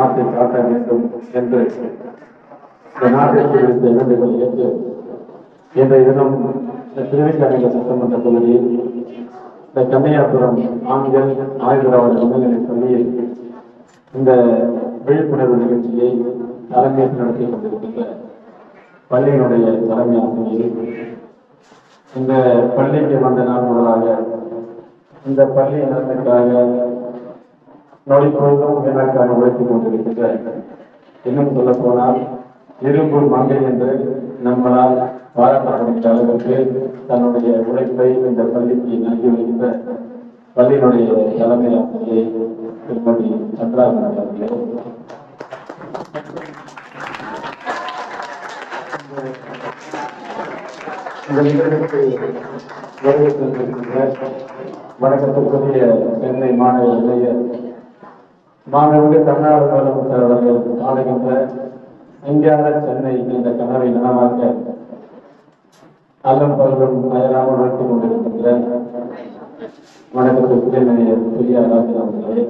நாட்டை காட்ட வேண்டும் என்று இந்த நாட்டிற்கு விடுத்த வேண்டுகோளை ஏற்று இன்றைய தினம் இந்த திருவிக்கரைங்க சட்டமன்ற தொகுதியில் இந்த கன்னியாபுரம் ஆண்கள் ஆயுதராவட உணர்நிலைப் பள்ளியில் இந்த விழிப்புணர்வு நிகழ்ச்சியை தலைமையேற்று நடத்தி கொண்டிருக்கின்ற பள்ளியினுடைய தலைமை ஆசிரியர் இந்த பள்ளிக்கு வந்த நாள் முதலாக இந்த பள்ளி நலனுக்காக நொடிப்பொழுதும் எனக்காக உழைத்துக் கொண்டிருக்கின்ற இன்னும் சொல்ல போனால் இரும்பு மங்கை என்று நம்மளால் பாராட்டப்படுகின்ற அளவுக்கு தன்னுடைய உழைப்பை இந்த பள்ளிக்கு நல்கி வருகின்ற பள்ளியினுடைய தலைமை ஆசிரியை திருமதி சந்திராகன் அவர்களே இந்த நிகழ்ச்சிக்கு வருகை தந்திருக்கின்ற வணக்கத்துக்குரிய சென்னை மாநில இளைய மாணவர்கள் தமிழ்நாடு முதலமைச்சர் அவர்கள் ஆளுகின்ற இந்தியாத சென்னை இந்த கனவை நனவாக்க அல்லம் பருவம் அயராமல் உழைத்துக் கொண்டிருக்கின்ற வணக்கத்துக்குரிய மேயர் பிரியா ராஜன் அவர்களே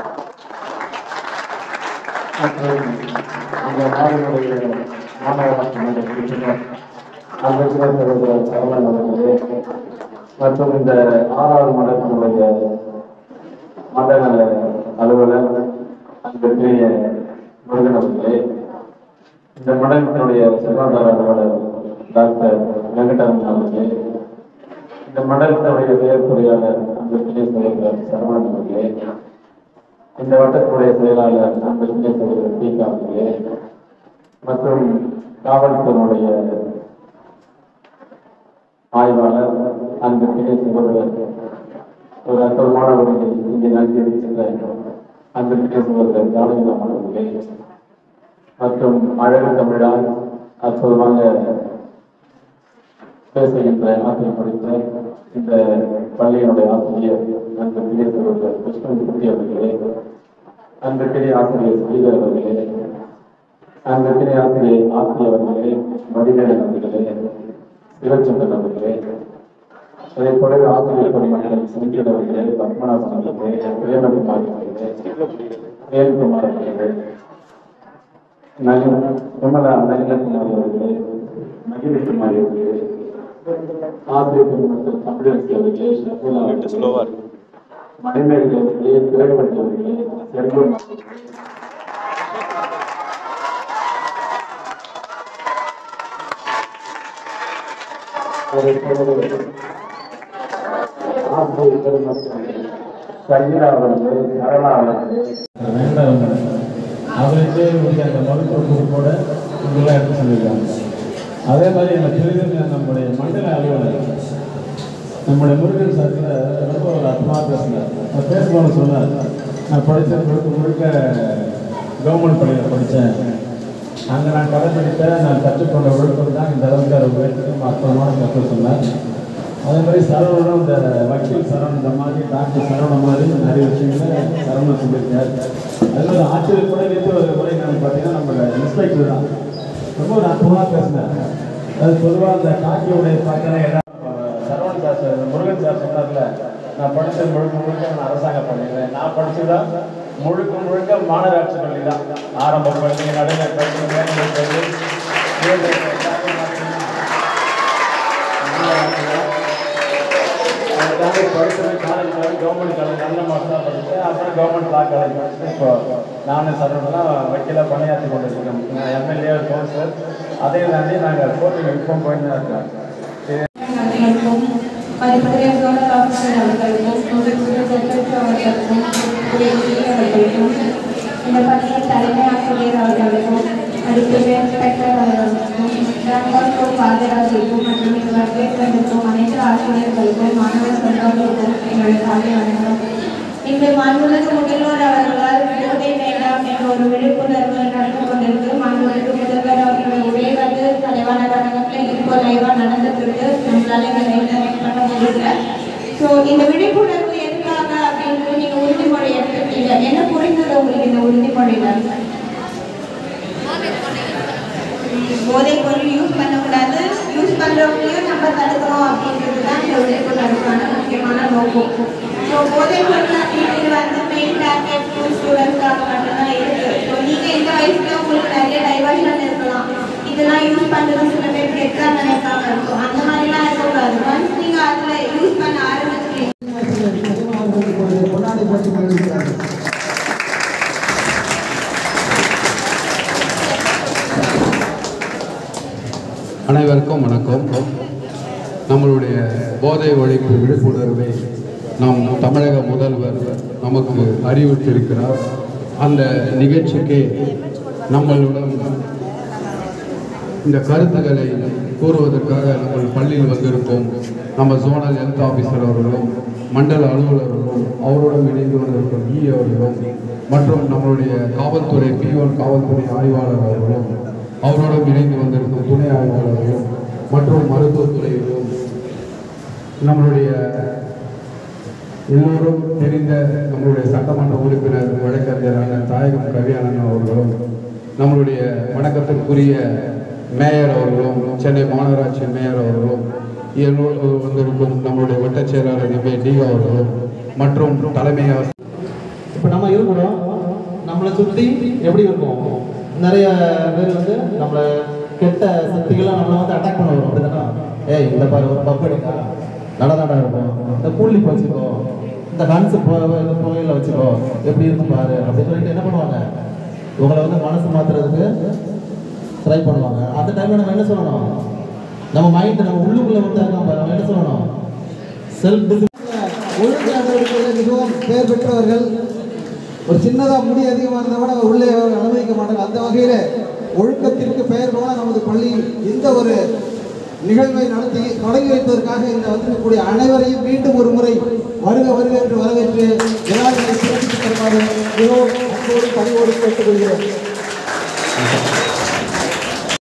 மற்றும் இந்த நாடினுடைய மாணவராட்சி மன்ற உறுப்பினர் அம்பேத்கர் சகோதரர் சரவணன் அவர்களே மற்றும் இந்த ஆறாவது மண்டலத்தினுடைய மண்டல அலுவலர் அன்பிற்குரிய முருகன் அவர்களே இந்த மண்டலத்தினுடைய செல்வாதார அலுவலர் டாக்டர் வெங்கடரமன் அவர்களே இந்த மண்டலத்தினுடைய செயற்பொறியாளர் அன்பிற்குரிய சகோதரர் சரவணன் அவர்களே இந்த வட்டத்துடைய செயலாளர் அன்பிற்குரிய சகோதரர் டி அவர்களே மற்றும் காவல்துறையினுடைய ஆய்வாளர் அன்பிற்குரிய சகோதரர் ஒரு அற்புதமான உரையை இங்கே நல்கி இருக்கின்ற அன்பிற்குரிய சகோதரர் ஜானகிராமன் அவர்களே மற்றும் அழகு தமிழால் அற்புதமாக பேசுகின்ற ஆற்றல் படித்த இந்த பள்ளியினுடைய ஆசிரியர் அன்பிற்குரிய சகோதரர் கிருஷ்ணமூர்த்தி அவர்களே அன்பிற்குரிய ஆசிரியர் ஸ்ரீதர் அவர்களே அன்பிற்குரிய ஆசிரியர் ஆசிரியர் அவர்களே மதிநேரன் அவர்களே சிவச்சந்திரன் அவர்களே அதே போலவே ஆசிரியர் பெருமக்கள் செந்தில் அவர்களே பத்மநாபன் அவர்களே பிரேமகுமார் அவர்களே வேல்குமார் அவர்களே நளின் விமலா நளினகுமாரி அவர்களே மகிழ்ச்சிக்குமாரி அவர்களே ஆசிரியர் பெருமக்கள் தமிழரசு அவர்களே ஷபுலா அவர்களே மணிமேகலை அவர்களே திரைவட்டி அவர்களே செல்வம் அவர்களே அதே போலவே ஆசிரியர் பெருமக்கள் சங்கீதா அவர்களே சரளா அவர்களே வேண்டாம் அவருக்கு உரிய அந்த மருத்துவ குறிப்போட இதெல்லாம் எடுத்து சொல்லியிருக்காங்க அதே மாதிரி இந்த பிரிவில் நம்முடைய மண்டல அலுவலர் நம்முடைய முருகன் சார்கில் ரொம்ப ஒரு அற்புதமாக பேசினார் அவர் பேசும்போது சொன்னார் நான் படித்த முழுக்க முழுக்க கவர்மெண்ட் பள்ளியில் படித்தேன் அங்கே நான் கடைப்பிடித்த நான் கற்றுக்கொண்ட ஒழுக்கம் தான் இந்த அளவுக்கு அதை உயர்த்துக்கும் அற்புதமான கற்று சொன்னார் அதே மாதிரி சரவணனும் இந்த வக்கீல் சரவணன் இந்த மாதிரி டாக்டர் சரவணன் மாதிரி நிறைய விஷயங்களை சரவணன் சொல்லியிருக்கார் அது மாதிரி ஆட்சியர் கூட நேற்று ஒரு முறை நான் பார்த்தீங்கன்னா நம்ம இன்ஸ்பெக்டர் தான் ரொம்ப ஒரு அற்புதமாக பேசினார் அது பொதுவாக அந்த காக்கியோடைய பார்த்தீங்கன்னா சரவணன் சார் சொ- முருகன் சார் சொன்னார்ல நான் படித்தது முழுக்க முழுக்க நான் அரசாங்க பள்ளியில் நான் படிச்சதுதான் முழுக்க முழுக்க மாநகராட்சி பள்ளி தான் ஆரம்ப பள்ளி நடுநிலை பள்ளி மேல்நிலை பள்ளி உயர்நிலை பள்ளி எல்லாமே பார்த்தீங்கன்னா மாநகராட்சி தான். அதுக்காக படித்தது காலேஜ் வந்து கவர்மெண்ட் காலேஜ் நல்ல மாதம் தான் படித்தேன் அப்புறம் கவர்மெண்ட் லா காலேஜ் படிச்சுட்டு இப்போ நானும் சரவணெலாம் வக்கீலாக பணியாற்றி கொண்டிருக்கேன் நான் எம்எல்ஏ கவுன்சிலர் அதையும் தாண்டி நாங்கள் கோர்ட்டுக்கு இன்ஃபார்ம் போயிட்டு தான் இருக்கோம் அவர்களுக்கும் மதிப்புடைய கவர்னர் ஆஃபீஸர் அவர்களுக்கும் முதற்குரிய செக்ரட்டரி அவர்களுக்கும் உதவி அவர்களுக்கும் இந்த பணியின் தலைமை ஆசிரியர் அவர்களுக்கும் அடுத்துடைய இன்ஸ்பெக்டர் அவர்களுக்கும் டாக்டர் பாதராஜிற்கும் மற்றும் இங்கு வரவேற்பிற்கும் அனைத்து ஆசிரியர்களுக்கும் மாணவ செல்வங்களுக்கும் எங்களுடைய காலை வணக்கம் இன்று மாண்புமிகு முதல்வர் அவர்களால் போதை வேண்டாம் என்ற ஒரு விழிப்புணர்வு நடந்து கொண்டிருக்கு மாண்புமிகு முதல்வர் அவர்களுடைய உரை வந்து தலைவான கழகத்தில் இப்போ லைவா நடந்துட்டு இருக்கு நம்மளால இதை மெயின்டைன் பண்ண முடியல ஸோ இந்த விழிப்புணர்வு எதுக்காக அப்படின்றது நீங்க உறுதிமொழி எடுத்துருக்கீங்க என்ன புரிந்தது உங்களுக்கு இந்த உறுதிமொழியில போதை பொருள் யூஸ் பண்ணக்கூடாது யூஸ் பண்றவங்களையும் நம்ம தடுக்கணும் அப்படின்றது தான் இந்த விழிப்புணர்வுக்கான முக்கியமான நோக்கம் ஸோ போதை பொருள் அப்படின்றது வந்து மெயின் டார்கெட் ஸ்டூடெண்ட்ஸ்க்காக மட்டும்தான் இருக்கு ஸோ யூஸ் பண்றது சில பேர் கெட்டா நினைப்பாங்க So, அந்த மாதிரிலாம் இருக்கக்கூடாது ஒன்ஸ் நீங்க அதுல யூஸ் பண்ண ஆரம்பிச்சிட்டீங்க அவர்களுக்கு ஒரு பொன்னாடை போட்டி மகிழ்ச்சியாகும் அனைவருக்கும் வணக்கம் நம்மளுடைய போதை ஒழிப்பு விழிப்புணர்வை நம் தமிழக முதல்வர் நமக்கு அறிவித்திருக்கிறார் அந்த நிகழ்ச்சிக்கு நம்மளுடன் இந்த கருத்துக்களை கூறுவதற்காக நம்ம பள்ளியில் வந்திருக்கும் நம்ம ஜோனல் ஹெல்த் ஆஃபீஸர் அவர்களும் மண்டல அலுவலர்களும் அவருடன் இணைந்து வந்திருக்கும் இ அவர்களும் மற்றும் நம்மளுடைய காவல்துறை பிஓன் காவல்துறை ஆய்வாளர் அவர்களும் அவருடன் இணைந்து வந்திருக்கும் துணை ஆய்வாளர்களும் மற்றும் மருத்துவத்துறையிலும் நம்மளுடைய எல்லோரும் தெரிந்த நம்மளுடைய சட்டமன்ற உறுப்பினர் வழக்கறிஞரான தாயகம் கவியானன் அவர்களும் நம்மளுடைய வணக்கத்திற்குரிய மேயர் அவர்களும் சென்னை மாநகராட்சி மேயர் அவர்களும் என்னோடு வந்திருக்கும் நம்மளுடைய வட்டச் செயலாளர் எம்ஏ டி அவர்களும் மற்றும் தலைமை ஆசிரியர் இப்போ நம்ம இருக்கிறோம் நம்மளை சுற்றி எப்படி இருக்கும் நிறைய பேர் வந்து நம்மளை கெட்ட சக்திகள்லாம் நம்மளை வந்து அட்டாக் பண்ண வரும் அப்படிதானே ஏய் இந்த பாரு ஒரு பப் அடிக்கா நடதாடா இருக்கும் இந்த கூலிப் வச்சுக்கோ இந்த ஹன்ஸ் புகையில வச்சுக்கோ எப்படி இருக்கும் பாரு அப்படின்னு சொல்லிட்டு என்ன பண்ணுவாங்க உங்களை வந்து மனசு மாத்துறதுக்கு ட்ரை பண்ணுவாங்க அந்த டைம்ல நம்ம என்ன சொல்லணும் நம்ம மைண்ட் நம்ம உள்ளுக்குள்ள வந்து இருக்கான் பாரு நம்ம என்ன சொல்லணும் செல்ஃப் ஒழுங்கு நடவடிக்கைகளில் மிகவும் பெயர் பெற்றவர்கள் ஒரு சின்னதாக முடி அதிகமாக இருந்தால் கூட உள்ளே அவர்கள் அனுமதிக்க மாட்டாங்க அந்த வகையில் ஒழுக்கத்திற்கு பெயர் போல நமது பள்ளி இந்த ஒரு நிகழ்வை நடத்தி தொடங்கி வைப்பதற்காக இந்த வந்திருக்கக்கூடிய அனைவரையும் மீண்டும் ஒரு முறை வருக வருக என்று வரவேற்று எல்லாரும் சிறப்பித்து தருமாறு மிகவும் அன்போடு பணிவோடு கேட்டுக்கொள்கிறோம்